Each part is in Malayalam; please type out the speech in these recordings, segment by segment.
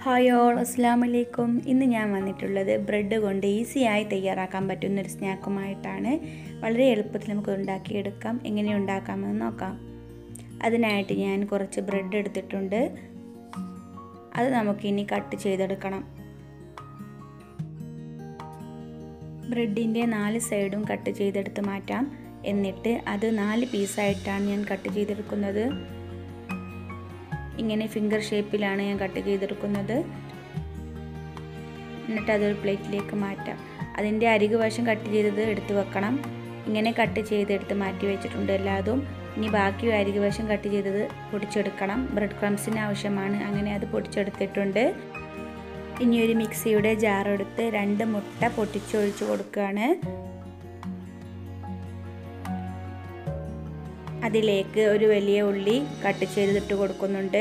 ഹായ് ഓൾ അസ്സാം വലൈക്കും ഇന്ന് ഞാൻ വന്നിട്ടുള്ളത് ബ്രെഡ് കൊണ്ട് ഈസിയായി തയ്യാറാക്കാൻ പറ്റുന്ന ഒരു സ്നാക്കുമായിട്ടാണ് വളരെ എളുപ്പത്തിൽ നമുക്ക് ഉണ്ടാക്കിയെടുക്കാം എങ്ങനെ ഉണ്ടാക്കാമെന്ന് നോക്കാം അതിനായിട്ട് ഞാൻ കുറച്ച് ബ്രെഡ് എടുത്തിട്ടുണ്ട് അത് നമുക്കിനി കട്ട് ചെയ്തെടുക്കണം ബ്രെഡിൻ്റെ നാല് സൈഡും കട്ട് ചെയ്തെടുത്ത് മാറ്റാം എന്നിട്ട് അത് നാല് പീസായിട്ടാണ് ഞാൻ കട്ട് ചെയ്തെടുക്കുന്നത് ഇങ്ങനെ ഫിംഗർ ഷേപ്പിലാണ് ഞാൻ കട്ട് ചെയ്തെടുക്കുന്നത് എന്നിട്ട് അതൊരു പ്ലേറ്റിലേക്ക് മാറ്റാം അതിൻ്റെ അരികു വശം കട്ട് ചെയ്തത് എടുത്ത് വെക്കണം ഇങ്ങനെ കട്ട് ചെയ്തെടുത്ത് മാറ്റി വെച്ചിട്ടുണ്ട് എല്ലാതും ഇനി ബാക്കി അരികു വശം കട്ട് ചെയ്തത് പൊടിച്ചെടുക്കണം ബ്രെഡ് ക്രംസിന് ആവശ്യമാണ് അങ്ങനെ അത് പൊടിച്ചെടുത്തിട്ടുണ്ട് ഇനി ഒരു മിക്സിയുടെ ജാർ എടുത്ത് രണ്ട് മുട്ട പൊട്ടിച്ചൊഴിച്ച് കൊടുക്കുകയാണ് അതിലേക്ക് ഒരു വലിയ ഉള്ളി കട്ട് ചെയ്തിട്ട് കൊടുക്കുന്നുണ്ട്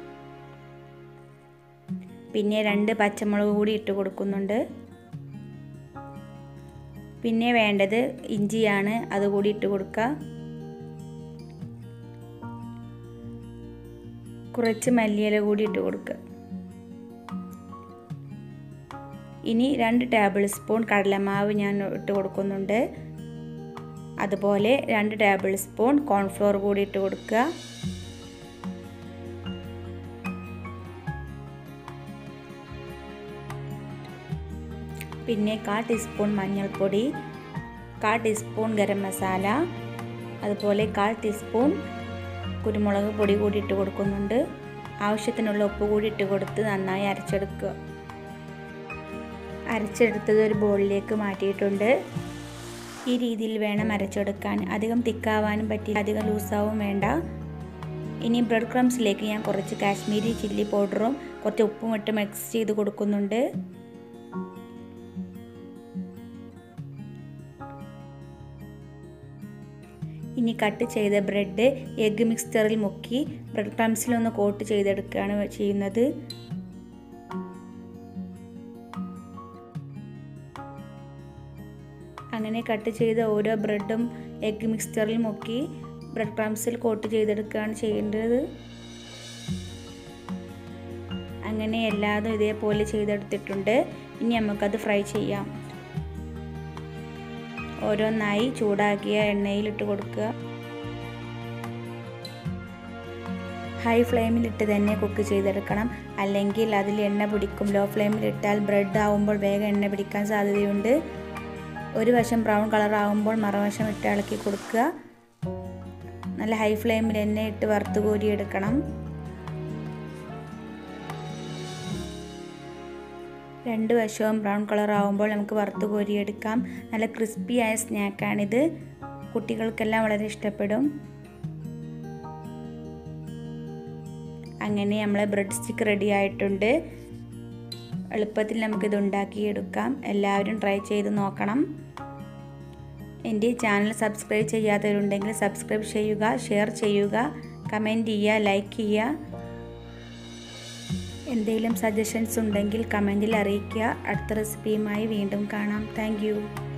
പിന്നെ രണ്ട് പച്ചമുളക് കൂടി ഇട്ട് കൊടുക്കുന്നുണ്ട് പിന്നെ വേണ്ടത് ഇഞ്ചിയാണ് അതുകൂടി ഇട്ട് കൊടുക്കുക കുറച്ച് മല്ലിയില കൂടി ഇട്ട് കൊടുക്കുക ഇനി രണ്ട് ടേബിൾ സ്പൂൺ കടലമാവ് ഞാൻ ഇട്ട് കൊടുക്കുന്നുണ്ട് അതുപോലെ രണ്ട് ടേബിൾ സ്പൂൺ കോൺഫ്ലോർ കൂടി ഇട്ട് കൊടുക്കുക പിന്നെ കാൽ ടീസ്പൂൺ മഞ്ഞൾപ്പൊടി കാൽ ടീസ്പൂൺ ഗരം മസാല അതുപോലെ കാൽ ടീസ്പൂൺ കുരുമുളക് പൊടി കൂടി ഇട്ട് കൊടുക്കുന്നുണ്ട് ആവശ്യത്തിനുള്ള ഉപ്പ് കൂടി ഇട്ട് കൊടുത്ത് നന്നായി അരച്ചെടുക്കുക അരച്ചെടുത്തത് ഒരു ബോളിലേക്ക് മാറ്റിയിട്ടുണ്ട് ഈ രീതിയിൽ വേണം അരച്ചെടുക്കാൻ അധികം തിക്കാവാനും പറ്റില്ല അധികം ലൂസാവും വേണ്ട ഇനി ബ്രെഡ് ക്രംസിലേക്ക് ഞാൻ കുറച്ച് കാശ്മീരി ചില്ലി പൗഡറും കുറച്ച് ഉപ്പും ഇട്ട് മിക്സ് ചെയ്ത് കൊടുക്കുന്നുണ്ട് ഇനി കട്ട് ചെയ്ത ബ്രെഡ് എഗ്ഗ് മിക്സ്ചറിൽ മുക്കി ബ്രെഡ് ക്രംസിലൊന്ന് കോട്ട് ചെയ്തെടുക്കുകയാണ് ചെയ്യുന്നത് അങ്ങനെ കട്ട് ചെയ്ത ഓരോ ബ്രെഡും എഗ്ഗ് മിക്സ്ചറിൽ മുക്കി ബ്രെഡ് ക്രംസിൽ കോട്ട് ചെയ്തെടുക്കുകയാണ് ചെയ്യേണ്ടത് അങ്ങനെ എല്ലാതും ഇതേപോലെ ചെയ്തെടുത്തിട്ടുണ്ട് ഇനി നമുക്കത് ഫ്രൈ ചെയ്യാം ഓരോന്നായി ചൂടാക്കിയ എണ്ണയിലിട്ട് കൊടുക്കുക ഹൈ ഫ്ലെയിമിലിട്ട് തന്നെ കുക്ക് ചെയ്തെടുക്കണം അല്ലെങ്കിൽ അതിൽ എണ്ണ പിടിക്കും ലോ ഫ്ലെയിമിലിട്ടാൽ ബ്രെഡ് ആവുമ്പോൾ വേഗം എണ്ണ പിടിക്കാൻ സാധ്യതയുണ്ട് ഒരു വശം ബ്രൗൺ കളർ ആകുമ്പോൾ മറുവശം ഇട്ട് ഇളക്കി കൊടുക്കുക നല്ല ഹൈ ഫ്ലെയിമിൽ തന്നെ ഇട്ട് വറുത്ത് കോരിയെടുക്കണം രണ്ട് വശവും ബ്രൗൺ കളർ ആകുമ്പോൾ നമുക്ക് വറുത്ത് കോരിയെടുക്കാം നല്ല ക്രിസ്പിയായ സ്നാക്കാണിത് കുട്ടികൾക്കെല്ലാം വളരെ ഇഷ്ടപ്പെടും അങ്ങനെ നമ്മളെ ബ്രെഡ് സ്റ്റിക്ക് റെഡി ആയിട്ടുണ്ട് എളുപ്പത്തിൽ നമുക്കിത് ഉണ്ടാക്കിയെടുക്കാം എല്ലാവരും ട്രൈ ചെയ്ത് നോക്കണം എൻ്റെ ചാനൽ സബ്സ്ക്രൈബ് ചെയ്യാത്തവരുണ്ടെങ്കിൽ സബ്സ്ക്രൈബ് ചെയ്യുക ഷെയർ ചെയ്യുക കമൻറ്റ് ചെയ്യുക ലൈക്ക് ചെയ്യുക എന്തെങ്കിലും സജഷൻസ് ഉണ്ടെങ്കിൽ കമൻറ്റിൽ അറിയിക്കുക അടുത്ത റെസിപ്പിയുമായി വീണ്ടും കാണാം താങ്ക്